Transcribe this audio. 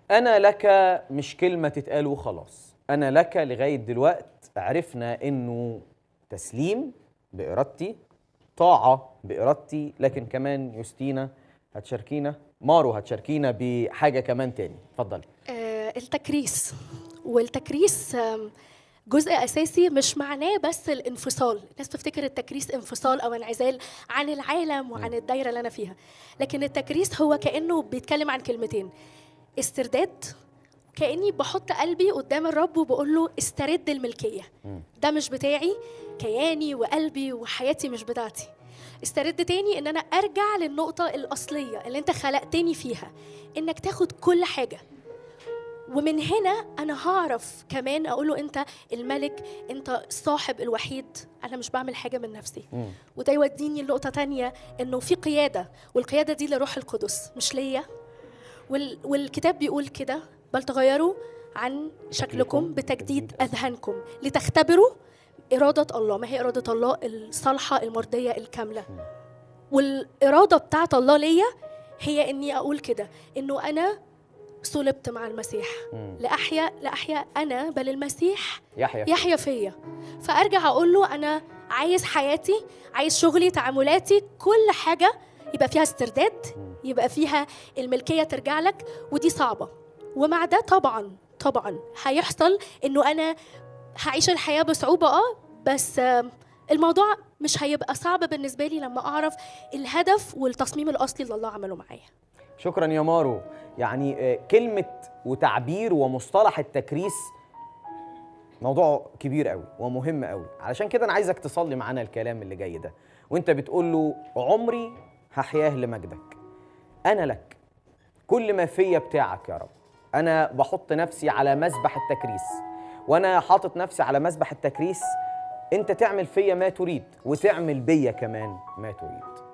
أنا لك مش كلمة تتقال وخلاص أنا لك لغاية دلوقت عرفنا إنه تسليم بإرادتي طاعة بإرادتي لكن كمان يوستينا هتشاركينا مارو هتشاركينا بحاجة كمان تاني اتفضلي آه، التكريس والتكريس آم، جزء اساسي مش معناه بس الانفصال الناس بتفتكر التكريس انفصال او انعزال عن العالم وعن الدايره اللي انا فيها لكن التكريس هو كانه بيتكلم عن كلمتين استرداد كاني بحط قلبي قدام الرب وبقول له استرد الملكيه ده مش بتاعي كياني وقلبي وحياتي مش بتاعتي استرد تاني ان انا ارجع للنقطه الاصليه اللي انت خلقتني فيها انك تاخد كل حاجه ومن هنا انا هعرف كمان اقول له انت الملك انت الصاحب الوحيد انا مش بعمل حاجه من نفسي وده يوديني لنقطه تانية انه في قياده والقياده دي لروح القدس مش ليا وال والكتاب بيقول كده بل تغيروا عن شكلكم بتجديد اذهانكم لتختبروا اراده الله ما هي اراده الله الصالحه المرضيه الكامله والاراده بتاعت الله ليا هي اني اقول كده انه انا صلبت مع المسيح لاحيا لاحيا انا بل المسيح يحيى يحيا فيا فارجع اقول له انا عايز حياتي عايز شغلي تعاملاتي كل حاجه يبقى فيها استرداد يبقى فيها الملكيه ترجع لك ودي صعبه ومع ده طبعا طبعا هيحصل انه انا هعيش الحياه بصعوبه اه بس آم، الموضوع مش هيبقى صعب بالنسبه لي لما اعرف الهدف والتصميم الاصلي اللي الله عمله معايا شكرا يا مارو يعني آه، كلمة وتعبير ومصطلح التكريس موضوع كبير قوي ومهم قوي علشان كده انا عايزك تصلي معانا الكلام اللي جاي ده وانت بتقول له عمري هحياه لمجدك انا لك كل ما فيا بتاعك يا رب انا بحط نفسي على مسبح التكريس وانا حاطط نفسي على مسبح التكريس انت تعمل فيا ما تريد وتعمل بيا كمان ما تريد